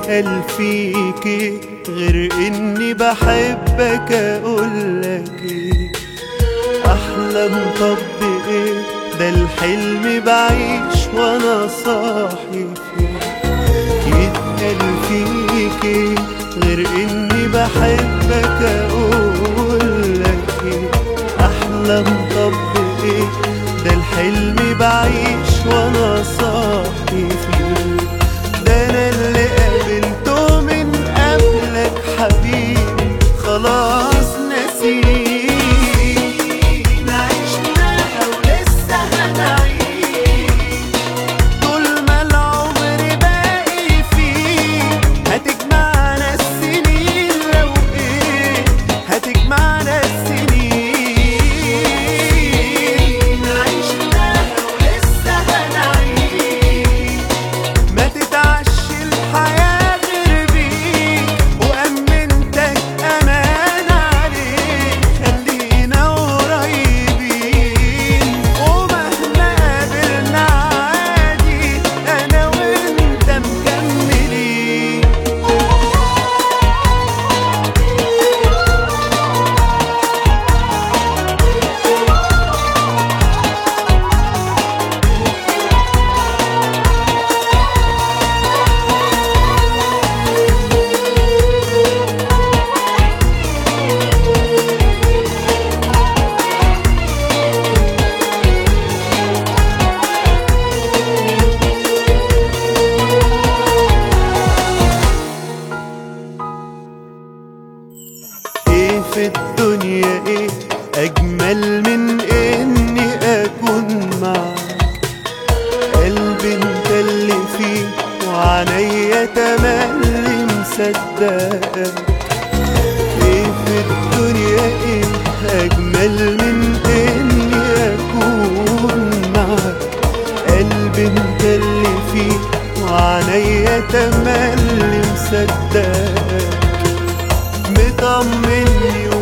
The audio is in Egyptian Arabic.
يتقال فيكي غير اني بحبك اقولك ايه احلم طب ايه ده الحلم بعيش وانا صاحي فيه يتقال فيكي غير اني بحبك اقولك ايه احلم طب ايه ده الحلم بعيش وانا صاحي فيه ده انا اللي قابلته من قبلك حبيبي خلاص نسيت عشناها ولسه هنعيش طول ما العمر باقي فيه هتجمعنا السنين لو ايه هتجمعنا السنين عشناها ولسه هنعيش ما تتعش الحياة غير بيك وأمنتك أمان عليك خلينا قريبين ومهما قابلنا عادي أنا وأنت مكملين ايه في الدنيا ايه اجمل من اني اكون معك قلبي انت اللي فيه وعينيا تملي مصدقك ايه في الدنيا ايه اجمل من اني اكون معك قلبي انت اللي فيه وعينيا تملي مصدقك مطمني